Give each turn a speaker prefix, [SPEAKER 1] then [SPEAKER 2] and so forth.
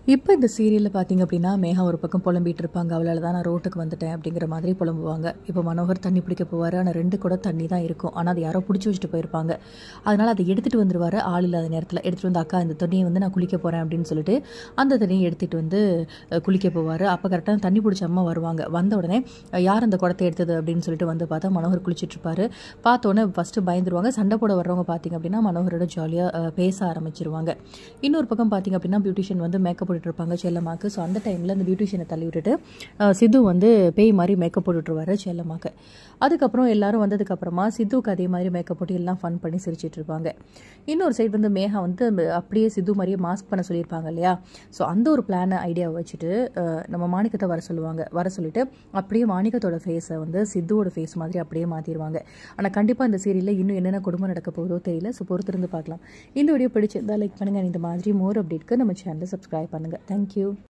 [SPEAKER 1] இப்போ இந்த சீரியலில் பார்த்தீங்க அப்படின்னா மேகா ஒரு பக்கம் புலம்பிட்டு இருப்பாங்க அவளால் தான் நான் ரோட்டுக்கு வந்துட்டேன் அப்படிங்கிற மாதிரி புலம்புவாங்க இப்போ மனோகர் தண்ணி பிடிக்க போவார் ஆனால் ரெண்டு கூட தண்ணி தான் இருக்கும் ஆனால் அதை யாரோ பிடிச்சி வச்சுட்டு போயிருப்பாங்க அதனால் அதை எடுத்துகிட்டு வந்துருவார் ஆள் இல்லாத நேரத்தில் எடுத்துகிட்டு வந்து அக்கா இந்த தண்ணியை வந்து நான் குளிக்க போகிறேன் அப்படின்னு சொல்லிட்டு அந்த தண்ணியை எடுத்துகிட்டு வந்து அஹ், குளிக்க போவார் அப்போ கரெக்டாக தண்ணி பிடிச்ச அம்மா வருவாங்க வந்த உடனே அஹ், யார் அந்த குடத்தை எடுத்தது அப்படின்னு சொல்லிட்டு வந்து பார்த்தா மனோகர் குளிச்சிட்டு இருப்பாரு பார்த்த உடனே ஃபஸ்ட்டு பயந்துருவாங்க சண்டை போட வர்றவங்க பார்த்தீங்க அப்படின்னா மனோகரோட ஜாலியாக பேச ஆரம்பிச்சிருவாங்க இன்னொரு பக்கம் பார்த்தீங்க அப்படின்னா பியூட்டிஷியன் வந்து மேக்கப் போட்டுட்டு இருப்பாங்க செல்லம்மாக்கு ஸோ அந்த டைமில் அந்த பியூட்டிஷியனை தள்ளி விட்டுட்டு அஹ், சித்து வந்து பேய் மாதிரி மேக்கப் போட்டுட்ருவாரு செல்லம்மாக்கு அதுக்கப்புறம் எல்லாரும் வந்ததுக்கப்புறமா சித்துவுக்கு அதே மாதிரி மேக்கப் போட்டு எல்லாம் ஃபன் பண்ணி சிரிச்சிட்டு இருப்பாங்க இன்னொரு சைடு வந்து மேகா வந்து அப்படியே சித்து மாதிரியே மாஸ்க் பண்ண சொல்லியிருப்பாங்க இல்லையா ஸோ அந்த ஒரு பிளானை ஐடியாவை வச்சுட்டு அஹ், நம்ம மாணிக்கத்தை வர சொல்லுவாங்க வர சொல்லிட்டு அப்படியே மாணிக்கத்தோட ஃபேஸை வந்து சித்துவோட ஃபேஸ் மாதிரி அப்படியே மாற்றிடுவாங்க ஆனால் கண்டிப்பாக இந்த சீரியலில் இன்னும் என்னென்ன குடும்பம் நடக்க போகுதோ தெரியல ஸோ பொறுத்திருந்து பார்க்கலாம் இந்த வீடியோ பிடிச்சிருந்தா லைக் பண்ணுங்கள் இந்த மாதிரி மோர் அப்டேட்க்கு நம்ம சேனலை சப்ஸ்கிரைப் பண்ணுங்கள் தேங்க்யூ